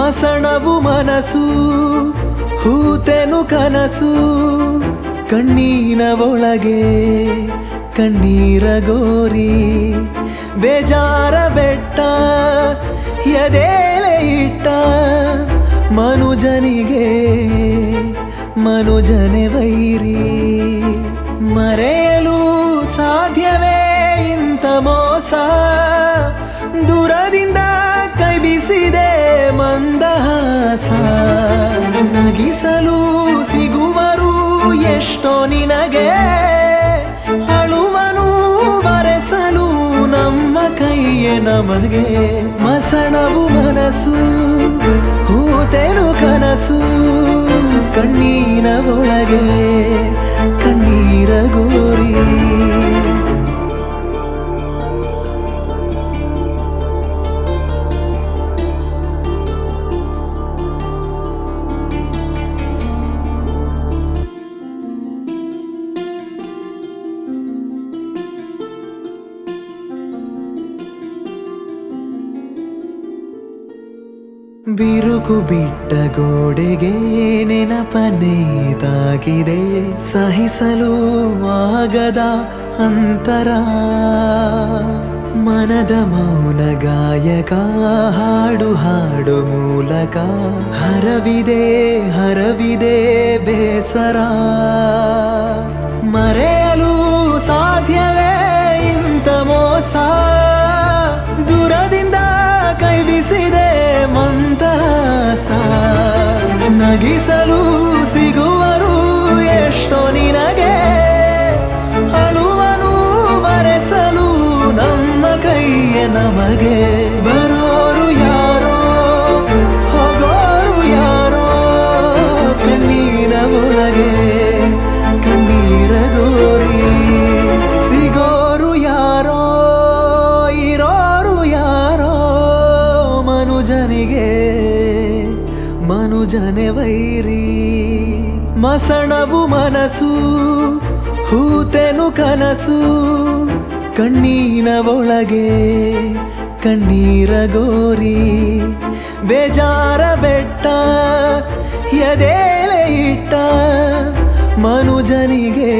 ಮಸಣವು ಮನಸ್ಸು ಹೂತೆನು ಕನಸು ಕಣ್ಣೀನ ಒಳಗೆ ಕಣ್ಣೀರ ಗೋರಿ ಬೇಜಾರ ಬೆಟ್ಟ ಎದೇಲೆ ಇಟ್ಟ ಮನುಜನಿಗೆ ಮನುಜನೆ ವೈರಿ ಮರೆಯಲು ಸಾಧ್ಯವೇ ಇಂಥ ಮೋಸ ದೂರದಿಂದ ಕೈ ಬೀಸಿದೆ ಮಂದಹಾಸ ನಗಿಸಲು ಸಿಗುವರು ಎಷ್ಟೋ ನಿನಗೆ ಅಳುವನು ಬರೆಸಲು ನಮ್ಮ ಕೈಯೇ ನಮಗೆ ಮಸಣವು ಮನಸ್ಸು ಹೂತೆನು ಕನಸು ಕಣ್ಣೀನ ಒಳಗೆ ಕಣ್ಣೀರ ಗೋರಿ ಬಿರುಕು ಬಿಟ್ಟ ಗೋಡೆಗೆ ನೆನಪನೇದಾಗಿದೆ ಸಹಿಸಲು ಆಗದ ಅಂತರ ಮನದ ಮೌನ ಗಾಯಕ ಹಾಡು ಹಾಡು ಮೂಲಕ ಹರವಿದೆ ಹರವಿದೆ ಬೇಸರ ಮರೆಯಲು ಸಾಧ್ಯವೇ ಇಂಥ ಮೋಸ ದೂರದಿಂದ ಕೈ ಬಿಸಿದೆ ಮಂದಹಾಸ ನಗಿಸಲು ಸಿಗುವರು ಎಷ್ಟೋ ನಿನಗೆ ಅಳುವನು ಬರೆಸಲು ನಮ್ಮ ಕೈಯ ನಮಗೆ ಬರೋರು ಯಾರೋ ಹೋಗೋರು ಯಾರೋ ಕಣ್ಣೀರ ಒಳಗೆ ಕಣ್ಣೀರ ಗೋರಿ ಸಿಗೋರು ಯಾರೋ ಇರೋರು ಯಾರೋ ಮನುಜನಿಗೆ ಮನುಜನೆ ವೈರಿ ಮಸಣವು ಮನಸ್ಸು ಹೂತೆನು ಕನಸು ಕಣ್ಣೀನ ಒಳಗೆ ಕಣ್ಣೀರ ಗೋರಿ ಬೇಜಾರ ಬೆಟ್ಟ ಎದೇಲೆ ಇಟ್ಟ ಮನುಜನಿಗೆ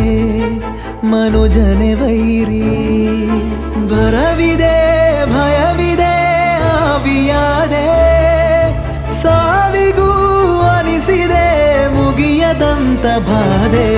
ಮನುಜನೆ ವೈರಿ ಬರವಿದೆ ಭಯವಿದೆ ಆವಿಯಾದೆ ಸಾವಿಗೂ ಅನಿಸಿದೆ ಮುಗಿಯದಂತ ಬಾಧೆ